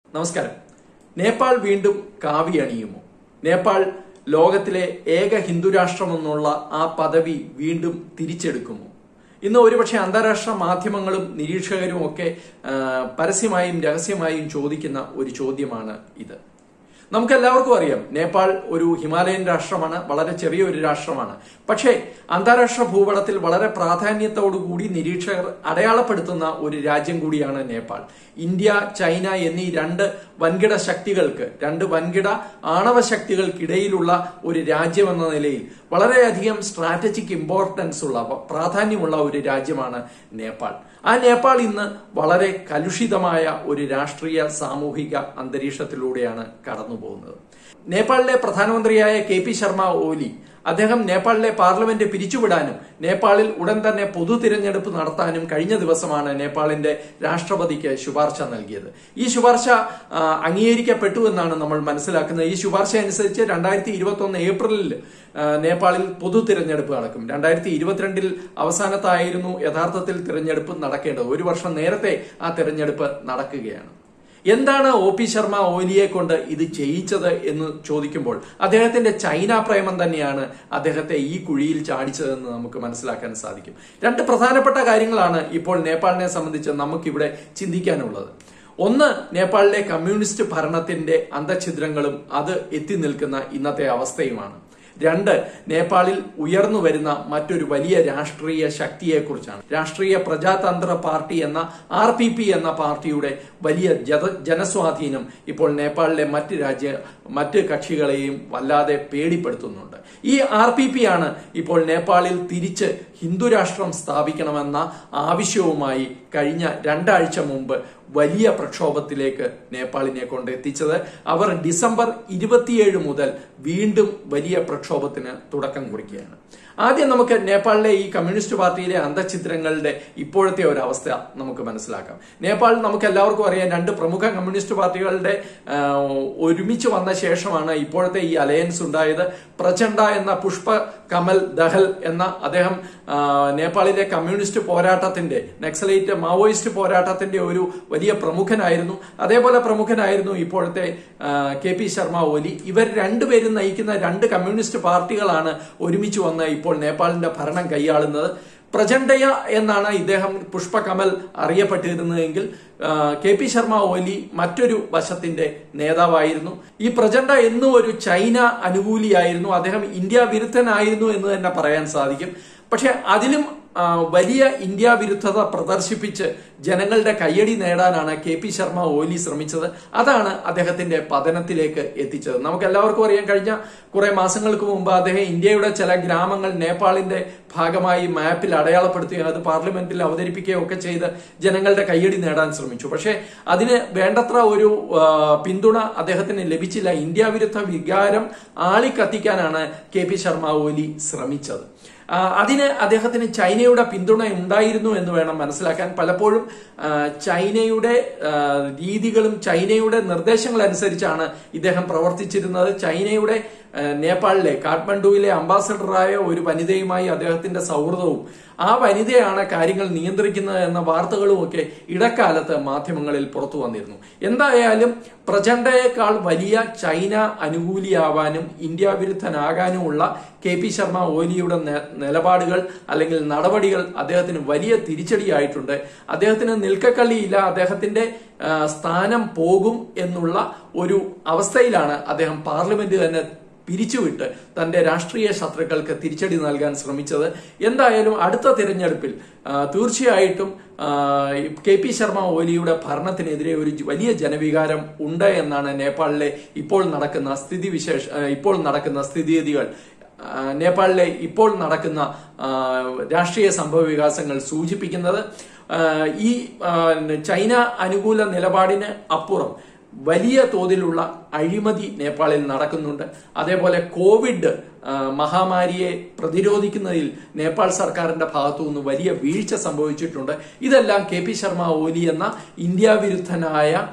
നമസ്കാരം നേപ്പാൾ വീണ്ടും കാവി അണിയുമോ നേപ്പാൾ ലോകത്തിലെ ഏക ഹിന്ദു രാഷ്ട്രമെന്നുള്ള ആ പദവി വീണ്ടും തിരിച്ചെടുക്കുമോ ഇന്ന് ഒരുപക്ഷെ അന്താരാഷ്ട്ര മാധ്യമങ്ങളും നിരീക്ഷകരും ഒക്കെ ആ, പരസ്യമായും രഹസ്യമായും ചോദിക്കുന്ന ഒരു ചോദ്യമാണ് ഇത് നമുക്ക് എല്ലാവർക്കും അറിയാം നേപ്പാൾ ഒരു ഹിമാലയൻ രാഷ്ട്രമാണ് വളരെ ചെറിയ ഒരു രാഷ്ട്രമാണ് പക്ഷേ അന്താരാഷ്ട്ര ഭൂപടത്തിൽ വളരെ പ്രാധാന്യത്തോടുകൂടി നിരീക്ഷകർ അടയാളപ്പെടുത്തുന്ന ഒരു രാജ്യം കൂടിയാണ് നേപ്പാൾ ഇന്ത്യ ചൈന എന്നീ രണ്ട് വൻകിട ശക്തികൾക്ക് രണ്ട് വൻകിട ആണവ ശക്തികൾക്കിടയിലുള്ള ഒരു രാജ്യമെന്ന നിലയിൽ വളരെയധികം സ്ട്രാറ്റജിക് ഇമ്പോർട്ടൻസ് ഉള്ള പ്രാധാന്യമുള്ള ഒരു രാജ്യമാണ് നേപ്പാൾ ആ നേപ്പാൾ ഇന്ന് വളരെ കലുഷിതമായ ഒരു രാഷ്ട്രീയ സാമൂഹിക അന്തരീക്ഷത്തിലൂടെയാണ് കടന്നു പോകുന്നത് നേപ്പാളിലെ പ്രധാനമന്ത്രിയായ കെ പി ശർമ്മ ഓലി അദ്ദേഹം നേപ്പാളിലെ പാർലമെന്റ് പിരിച്ചുവിടാനും നേപ്പാളിൽ ഉടൻ തന്നെ പൊതു തിരഞ്ഞെടുപ്പ് നടത്താനും കഴിഞ്ഞ ദിവസമാണ് നേപ്പാളിന്റെ രാഷ്ട്രപതിക്ക് ശുപാർശ നൽകിയത് ഈ ശുപാർശ ആ, അംഗീകരിക്കപ്പെട്ടു എന്നാണ് നമ്മൾ മനസ്സിലാക്കുന്നത് ഈ ശുപാർശ അനുസരിച്ച് രണ്ടായിരത്തി ഇരുപത്തി ഒന്ന് ഏപ്രിലിൽ ആ, നേപ്പാളിൽ പൊതു തിരഞ്ഞെടുപ്പ് നടക്കും രണ്ടായിരത്തി ഇരുപത്തിരണ്ടിൽ അവസാനത്തായിരുന്നു യഥാർത്ഥത്തിൽ തിരഞ്ഞെടുപ്പ് നടക്കേണ്ടത് ഒരു വർഷം നേരത്തെ ആ തിരഞ്ഞെടുപ്പ് നടക്കുകയാണ് എന്താണ് ഒ പി ശർമ്മ ഓലിയെ കൊണ്ട് ഇത് ചെയ്യിച്ചത് എന്ന് ചോദിക്കുമ്പോൾ അദ്ദേഹത്തിന്റെ ചൈന പ്രേമം തന്നെയാണ് അദ്ദേഹത്തെ ഈ കുഴിയിൽ ചാടിച്ചതെന്ന് നമുക്ക് മനസ്സിലാക്കാൻ സാധിക്കും രണ്ട് പ്രധാനപ്പെട്ട കാര്യങ്ങളാണ് ഇപ്പോൾ നേപ്പാളിനെ സംബന്ധിച്ച് നമുക്കിവിടെ ചിന്തിക്കാനുള്ളത് ഒന്ന് നേപ്പാളിലെ കമ്മ്യൂണിസ്റ്റ് ഭരണത്തിന്റെ അന്തഛിദ്രങ്ങളും അത് എത്തി നിൽക്കുന്ന ഇന്നത്തെ അവസ്ഥയുമാണ് രണ്ട് നേപ്പാളിൽ ഉയർന്നു വരുന്ന മറ്റൊരു വലിയ രാഷ്ട്രീയ ശക്തിയെക്കുറിച്ചാണ് രാഷ്ട്രീയ പ്രജാതന്ത്ര പാർട്ടി എന്ന ആർ പി പി എന്ന പാർട്ടിയുടെ വലിയ ജത- ജനസ്വാധീനം ഇപ്പോൾ നേപ്പാളിലെ മറ്റ് രാജ്യ മറ്റ് കക്ഷികളെയും വല്ലാതെ പേടിപ്പെടുത്തുന്നുണ്ട് ഈ ആർ പി പി ആണ് ഇപ്പോൾ നേപ്പാളിൽ തിരിച്ച് ഹിന്ദു രാഷ്ട്രം സ്ഥാപിക്കണമെന്ന ആവശ്യവുമായി കഴിഞ്ഞ രണ്ടാഴ്ച മുമ്പ് വലിയ പ്രക്ഷോഭത്തിലേക്ക് നേപ്പാളിനെ കൊണ്ട് എത്തിച്ചത് അവർ ഡിസംബർ ഇരുപത്തിയേഴ് മുതൽ വീണ്ടും വലിയ പ്രക്ഷോഭത്തിന് തുടക്കം കുറിക്കുകയാണ് ആദ്യം നമുക്ക് നേപ്പാളിലെ ഈ കമ്മ്യൂണിസ്റ്റ് പാർട്ടിയിലെ അന്തഛിദ്രങ്ങളുടെ ഇപ്പോഴത്തെ ഒരു അവസ്ഥ നമുക്ക് മനസ്സിലാക്കാം നേപ്പാൾ നമുക്ക് എല്ലാവർക്കും അറിയാം രണ്ട് പ്രമുഖ കമ്മ്യൂണിസ്റ്റ് പാർട്ടികളുടെ ആ, ഒരുമിച്ച് വന്ന ശേഷമാണ് ഇപ്പോഴത്തെ ഈ അലയൻസ് ഉണ്ടായത് പ്രചണ്ഡ എന്ന പുഷ്പ കമൽ ദഹൽ എന്ന അദ്ദേഹം ആ, നേപ്പാളിലെ കമ്മ്യൂണിസ്റ്റ് പോരാട്ടത്തിന്റെ നക്സലൈറ്റ് മാവോയിസ്റ്റ് പോരാട്ടത്തിന്റെ ഒരു വലിയ പ്രമുഖനായിരുന്നു അതേപോലെ പ്രമുഖനായിരുന്നു ഇപ്പോഴത്തെ ആ, കെ പി ശർമ്മ ഓലി ഇവർ രണ്ടുപേരും നയിക്കുന്ന രണ്ട് കമ്മ്യൂണിസ്റ്റ് പാർട്ടികളാണ് ഒരുമിച്ച് വന്ന് ഇപ്പോൾ നേപ്പാളിന്റെ ഭരണം കൈയാളുന്നത് പ്രചണ്ഡയ എന്നാണ് ഇദ്ദേഹം പുഷ്പകമൽ അറിയപ്പെട്ടിരുന്നതെങ്കിൽ ആ, കെ പി ശർമ്മ ഓലി മറ്റൊരു വശത്തിന്റെ നേതാവായിരുന്നു ഈ പ്രചണ്ഡ എന്നും ഒരു ചൈന അനുകൂലിയായിരുന്നു അദ്ദേഹം ഇന്ത്യ വിരുദ്ധനായിരുന്നു എന്ന് തന്നെ പറയാൻ സാധിക്കും പക്ഷെ അതിലും ആ, വലിയ ഇന്ത്യ വിരുദ്ധത പ്രദർശിപ്പിച്ച് ജനങ്ങളുടെ കയ്യടി നേടാനാണ് കെ പി ശർമ്മ ഓലി ശ്രമിച്ചത് അതാണ് അദ്ദേഹത്തിന്റെ പതനത്തിലേക്ക് എത്തിച്ചത് നമുക്ക് എല്ലാവർക്കും അറിയാം കഴിഞ്ഞ കുറെ മാസങ്ങൾക്ക് മുമ്പ് അദ്ദേഹം ഇന്ത്യയുടെ ചില ഗ്രാമങ്ങൾ നേപ്പാളിന്റെ ഭാഗമായി മാപ്പിൽ അടയാളപ്പെടുത്തുകയും അത് പാർലമെന്റിൽ അവതരിപ്പിക്കുകയും ഒക്കെ ചെയ്ത് ജനങ്ങളുടെ കയ്യടി നേടാൻ ശ്രമിച്ചു പക്ഷേ അതിന് വേണ്ടത്ര ഒരു ആ, പിന്തുണ അദ്ദേഹത്തിന് ലഭിച്ചില്ല ഇന്ത്യ വിരുദ്ധ വികാരം ആളിക്കത്തിക്കാനാണ് കെ പി ശർമ്മ ഓലി ശ്രമിച്ചത് ആ, അതിന് അദ്ദേഹത്തിന് ചൈനയുടെ പിന്തുണ ഉണ്ടായിരുന്നു എന്ന് വേണം മനസ്സിലാക്കാൻ പലപ്പോഴും ആ, ചൈനയുടെ ആ, രീതികളും ചൈനയുടെ നിർദ്ദേശങ്ങൾ അനുസരിച്ചാണ് ഇദ്ദേഹം പ്രവർത്തിച്ചിരുന്നത് ചൈനയുടെ ആ, നേപ്പാളിലെ കാഠ്മണ്ഡുവിലെ അംബാസഡറായ ഒരു വനിതയുമായി അദ്ദേഹത്തിന്റെ സൗഹൃദവും ആ വനിതയാണ് കാര്യങ്ങൾ നിയന്ത്രിക്കുന്നത് എന്ന വാർത്തകളും ഒക്കെ ഇടക്കാലത്ത് മാധ്യമങ്ങളിൽ പുറത്തു വന്നിരുന്നു എന്തായാലും പ്രചണ്ഡയേക്കാൾ വലിയ ചൈന അനുകൂലിയാവാനും ഇന്ത്യ വിരുദ്ധനാകാനുമുള്ള കെ പി ശർമ്മ ഓലിയുടെ നെ- നിലപാടുകൾ അല്ലെങ്കിൽ നടപടികൾ അദ്ദേഹത്തിന് വലിയ തിരിച്ചടിയായിട്ടുണ്ട് അദ്ദേഹത്തിന് നിൽക്കക്കള്ളിയില്ല അദ്ദേഹത്തിന്റെ ആ, സ്ഥാനം പോകും എന്നുള്ള ഒരു അവസ്ഥയിലാണ് അദ്ദേഹം പാർലമെന്റ് തന്നെ പിരിച്ചുവിട്ട് തന്റെ രാഷ്ട്രീയ ശത്രുക്കൾക്ക് തിരിച്ചടി നൽകാൻ ശ്രമിച്ചത് എന്തായാലും അടുത്ത തിരഞ്ഞെടുപ്പിൽ ആ, തീർച്ചയായിട്ടും ആ, കെ പി ശർമ്മ ഓലിയുടെ ഭരണത്തിനെതിരെ ഒരു ജ- വലിയ ജനവികാരം ഉണ്ട് എന്നാണ് നേപ്പാളിലെ ഇപ്പോൾ നടക്കുന്ന സ്ഥിതിവിശേഷ ആ, ഇപ്പോൾ നടക്കുന്ന സ്ഥിതിഗതികൾ ആ, നേപ്പാളിലെ ഇപ്പോൾ നടക്കുന്ന ആ, രാഷ്ട്രീയ സംഭവ വികാസങ്ങൾ സൂചിപ്പിക്കുന്നത് ആ, ഈ ആ, ചൈന അനുകൂല നിലപാടിന് അപ്പുറം വലിയ തോതിലുള്ള അഴിമതി നേപ്പാളിൽ നടക്കുന്നുണ്ട് അതേപോലെ കോവിഡ് ആ, മഹാമാരിയെ പ്രതിരോധിക്കുന്നതിൽ നേപ്പാൾ സർക്കാരിന്റെ ഭാഗത്തു നിന്ന് വലിയ വീഴ്ച സംഭവിച്ചിട്ടുണ്ട് ഇതെല്ലാം കെ പി ശർമ്മ ഓലി എന്ന ഇന്ത്യ വിരുദ്ധനായ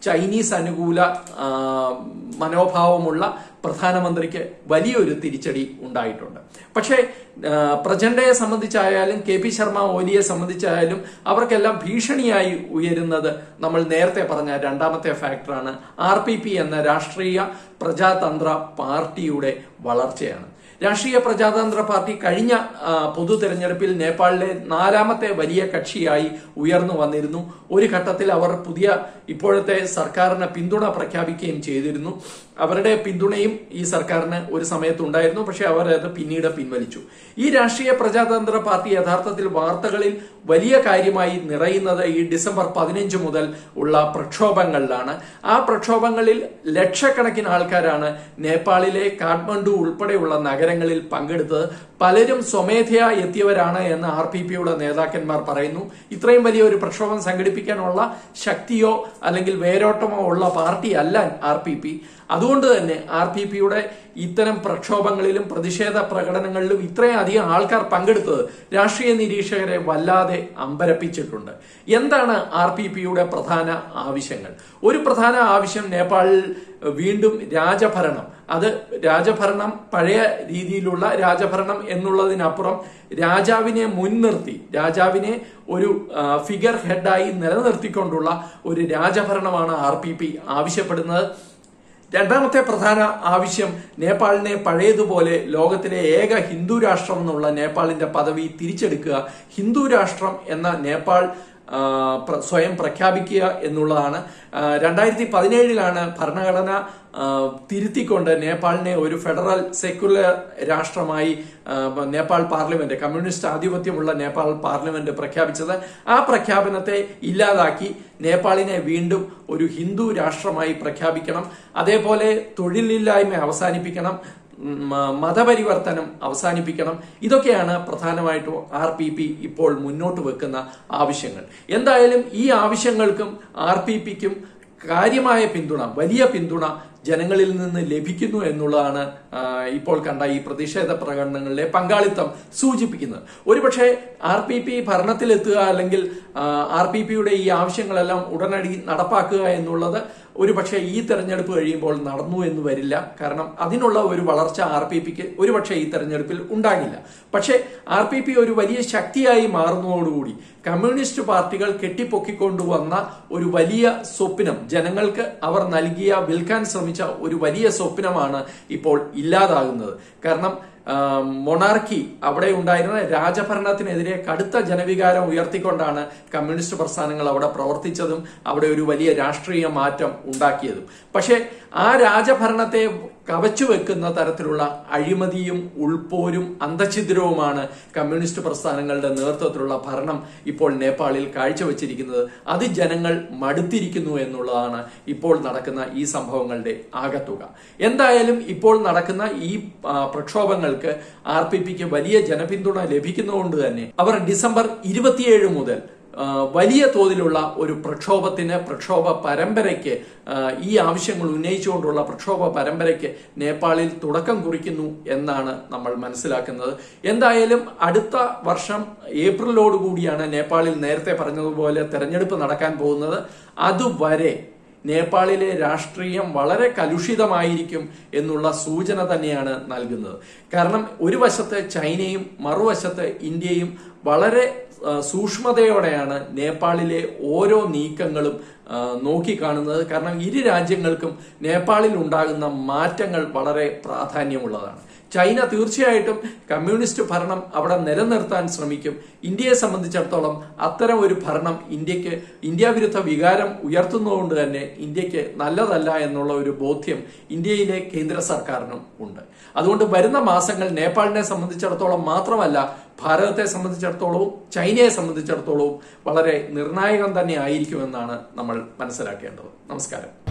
ചൈനീസ് അനുകൂല ആ, മനോഭാവമുള്ള പ്രധാനമന്ത്രിക്ക് വലിയൊരു തിരിച്ചടി ഉണ്ടായിട്ടുണ്ട് പക്ഷേ ആ, പ്രചണ്ഡയെ സംബന്ധിച്ചായാലും കെ പി ശർമ്മ ഓലിയെ സംബന്ധിച്ചായാലും അവർക്കെല്ലാം ഭീഷണിയായി ഉയരുന്നത് നമ്മൾ നേരത്തെ പറഞ്ഞ രണ്ടാമത്തെ ഫാക്ടറാണ് ആർ പി പി എന്ന രാഷ്ട്രീയ പ്രജാതന്ത്ര പാർട്ടിയുടെ വളർച്ചയാണ് രാഷ്ട്രീയ പ്രജാതന്ത്ര പാർട്ടി കഴിഞ്ഞ ആ, പൊതു തെരഞ്ഞെടുപ്പിൽ നേപ്പാളിലെ നാലാമത്തെ വലിയ കക്ഷിയായി ഉയർന്നു വന്നിരുന്നു ഒരു ഘട്ടത്തിൽ അവർ പുതിയ ഇപ്പോഴത്തെ സർക്കാരിന് പിന്തുണ പ്രഖ്യാപിക്കുകയും ചെയ്തിരുന്നു അവരുടെ പിന്തുണയും ഈ സർക്കാരിന് ഒരു സമയത്ത് ഉണ്ടായിരുന്നു പക്ഷെ അവർ അത് പിന്നീട് പിൻവലിച്ചു ഈ രാഷ്ട്രീയ പ്രജാതന്ത്ര പാർട്ടി യഥാർത്ഥത്തിൽ വാർത്തകളിൽ വലിയ കാര്യമായി നിറയുന്നത് ഈ ഡിസംബർ പതിനഞ്ച് മുതൽ ഉള്ള പ്രക്ഷോഭങ്ങളിലാണ് ആ പ്രക്ഷോഭങ്ങളിൽ ലക്ഷക്കണക്കിന് ആൾക്കാരാണ് നേപ്പാളിലെ കാഠ്മണ്ഡു ഉൾപ്പെടെയുള്ള നഗരങ്ങളിൽ പങ്കെടുത്തത് പലരും സ്വമേധയാ എത്തിയവരാണ് എന്ന് ആർ പി പിയുടെ നേതാക്കന്മാർ പറയുന്നു ഇത്രയും വലിയ ഒരു പ്രക്ഷോഭം സംഘടിപ്പിക്കാനുള്ള ശക്തിയോ അല്ലെങ്കിൽ വേരോട്ടമോ ഉള്ള പാർട്ടി അല്ല ആർ പി പി അതുകൊണ്ട് തന്നെ ആർ പി പിയുടെ ഇത്തരം പ്രക്ഷോഭങ്ങളിലും പ്രതിഷേധ പ്രകടനങ്ങളിലും ഇത്രയും അധികം ആൾക്കാർ പങ്കെടുത്തത് രാഷ്ട്രീയ നിരീക്ഷകരെ വല്ലാതെ അമ്പരപ്പിച്ചിട്ടുണ്ട് എന്താണ് ആർ പി പിയുടെ പ്രധാന ആവശ്യങ്ങൾ ഒരു പ്രധാന ആവശ്യം നേപ്പാളിൽ വീണ്ടും രാജഭരണം അത് രാജഭരണം പഴയ രീതിയിലുള്ള രാജഭരണം എന്നുള്ളതിനപ്പുറം രാജാവിനെ മുൻനിർത്തി രാജാവിനെ ഒരു ഫിഗർ ഹെഡായി നിലനിർത്തിക്കൊണ്ടുള്ള ഒരു രാജഭരണമാണ് ആർ പി പി ആവശ്യപ്പെടുന്നത് രണ്ടാമത്തെ പ്രധാന ആവശ്യം നേപ്പാളിനെ പഴയതുപോലെ ലോകത്തിലെ ഏക ഹിന്ദു രാഷ്ട്രം എന്നുള്ള നേപ്പാളിന്റെ പദവി തിരിച്ചെടുക്കുക ഹിന്ദു രാഷ്ട്രം എന്ന നേപ്പാൾ ആ, പ്ര- സ്വയം പ്രഖ്യാപിക്കുക എന്നുള്ളതാണ് രണ്ടായിരത്തി പതിനേഴിലാണ് ഭരണഘടന ആ, തിരുത്തിക്കൊണ്ട് നേപ്പാളിനെ ഒരു ഫെഡറൽ സെക്യുലർ രാഷ്ട്രമായി ആ, നേപ്പാൾ പാർലമെന്റ് കമ്മ്യൂണിസ്റ്റ് ആധിപത്യമുള്ള നേപ്പാൾ പാർലമെന്റ് പ്രഖ്യാപിച്ചത് ആ പ്രഖ്യാപനത്തെ ഇല്ലാതാക്കി നേപ്പാളിനെ വീണ്ടും ഒരു ഹിന്ദു രാഷ്ട്രമായി പ്രഖ്യാപിക്കണം അതേപോലെ തൊഴിലില്ലായ്മ അവസാനിപ്പിക്കണം മ- മതപരിവർത്തനം അവസാനിപ്പിക്കണം ഇതൊക്കെയാണ് പ്രധാനമായിട്ടും ആർ പി പി ഇപ്പോൾ മുന്നോട്ട് വെക്കുന്ന ആവശ്യങ്ങൾ എന്തായാലും ഈ ആവശ്യങ്ങൾക്കും ആർ പി പിക്കും കാര്യമായ പിന്തുണ വലിയ പിന്തുണ ജനങ്ങളിൽ നിന്ന് ലഭിക്കുന്നു എന്നുള്ളതാണ് ആ, ഇപ്പോൾ കണ്ട ഈ പ്രതിഷേധ പ്രകടനങ്ങളിലെ പങ്കാളിത്തം സൂചിപ്പിക്കുന്നത് ഒരുപക്ഷെ ആർ പി പി ഭരണത്തിലെത്തുക അല്ലെങ്കിൽ ആർ പി പിയുടെ ഈ ആവശ്യങ്ങളെല്ലാം ഉടനടി നടപ്പാക്കുക എന്നുള്ളത് ഒരുപക്ഷെ ഈ തെരഞ്ഞെടുപ്പ് കഴിയുമ്പോൾ നടന്നു എന്ന് വരില്ല കാരണം അതിനുള്ള ഒരു വളർച്ച ആർ പി പിക്ക് ഒരുപക്ഷെ ഈ തെരഞ്ഞെടുപ്പിൽ ഉണ്ടാകില്ല പക്ഷേ ആർ പി പി ഒരു വലിയ ശക്തിയായി മാറുന്നതോടുകൂടി കമ്മ്യൂണിസ്റ്റ് പാർട്ടികൾ കെട്ടിപ്പൊക്കിക്കൊണ്ടുവന്ന ഒരു വലിയ സ്വപ്നം ജനങ്ങൾക്ക് അവർ നൽകിയ വിൽക്കാൻ ശ്രമിച്ച ഒരു വലിയ സ്വപ്നമാണ് ഇപ്പോൾ ഇല്ലാതാകുന്നത് കാരണം ആ, മൊണാർക്കി അവിടെ ഉണ്ടായിരുന്ന രാജഭരണത്തിനെതിരെ കടുത്ത ജനവികാരം ഉയർത്തിക്കൊണ്ടാണ് കമ്മ്യൂണിസ്റ്റ് പ്രസ്ഥാനങ്ങൾ അവിടെ പ്രവർത്തിച്ചതും അവിടെ ഒരു വലിയ രാഷ്ട്രീയ മാറ്റം ഉണ്ടാക്കിയതും പക്ഷേ ആ രാജഭരണത്തെ കവച്ചു വെക്കുന്ന തരത്തിലുള്ള അഴിമതിയും ഉൾപോരും അന്തഛിദ്രവുമാണ് കമ്മ്യൂണിസ്റ്റ് പ്രസ്ഥാനങ്ങളുടെ നേതൃത്വത്തിലുള്ള ഭരണം ഇപ്പോൾ നേപ്പാളിൽ കാഴ്ചവെച്ചിരിക്കുന്നത് അത് ജനങ്ങൾ മടുത്തിരിക്കുന്നു എന്നുള്ളതാണ് ഇപ്പോൾ നടക്കുന്ന ഈ സംഭവങ്ങളുടെ ആകത്തുക എന്തായാലും ഇപ്പോൾ നടക്കുന്ന ഈ ആ, പ്രക്ഷോഭങ്ങൾക്ക് ആർ പി പിക്ക് വലിയ ജനപിന്തുണ ലഭിക്കുന്നതുകൊണ്ട് തന്നെ അവർ ഡിസംബർ ഇരുപത്തിയേഴ് മുതൽ ആ, വലിയ തോതിലുള്ള ഒരു പ്രക്ഷോഭത്തിന് പ്രക്ഷോഭ പരമ്പരയ്ക്ക് ആ, ഈ ആവശ്യങ്ങൾ ഉന്നയിച്ചുകൊണ്ടുള്ള പ്രക്ഷോഭ പരമ്പരയ്ക്ക് നേപ്പാളിൽ തുടക്കം കുറിക്കുന്നു എന്നാണ് നമ്മൾ മനസ്സിലാക്കുന്നത് എന്തായാലും അടുത്ത വർഷം ഏപ്രിലോടുകൂടിയാണ് നേപ്പാളിൽ നേരത്തെ പറഞ്ഞതുപോലെ തെരഞ്ഞെടുപ്പ് നടക്കാൻ പോകുന്നത് അതുവരെ നേപ്പാളിലെ രാഷ്ട്രീയം വളരെ കലുഷിതമായിരിക്കും എന്നുള്ള സൂചന തന്നെയാണ് നൽകുന്നത് കാരണം ഒരു വശത്ത് ചൈനയും മറുവശത്ത് ഇന്ത്യയും വളരെ ആ, സൂക്ഷ്മതയോടെയാണ് നേപ്പാളിലെ ഓരോ നീക്കങ്ങളും ആ, നോക്കിക്കാണുന്നത് കാരണം ഇരു രാജ്യങ്ങൾക്കും നേപ്പാളിൽ ഉണ്ടാകുന്ന മാറ്റങ്ങൾ വളരെ പ്രാധാന്യമുള്ളതാണ് ചൈന തീർച്ചയായിട്ടും കമ്മ്യൂണിസ്റ്റ് ഭരണം അവിടെ നിലനിർത്താൻ ശ്രമിക്കും ഇന്ത്യയെ സംബന്ധിച്ചിടത്തോളം അത്തരം ഒരു ഭരണം ഇന്ത്യക്ക് ഇന്ത്യ വിരുദ്ധ വികാരം ഉയർത്തുന്നതുകൊണ്ട് തന്നെ ഇന്ത്യക്ക് നല്ലതല്ല എന്നുള്ള ഒരു ബോധ്യം ഇന്ത്യയിലെ കേന്ദ്ര സർക്കാരിനും ഉണ്ട് അതുകൊണ്ട് വരുന്ന മാസങ്ങൾ നേപ്പാളിനെ സംബന്ധിച്ചിടത്തോളം മാത്രമല്ല ഭാരതത്തെ സംബന്ധിച്ചിടത്തോളവും ചൈനയെ സംബന്ധിച്ചിടത്തോളവും വളരെ നിർണായകം തന്നെ ആയിരിക്കുമെന്നാണ് നമ്മൾ മനസ്സിലാക്കേണ്ടത് നമസ്കാരം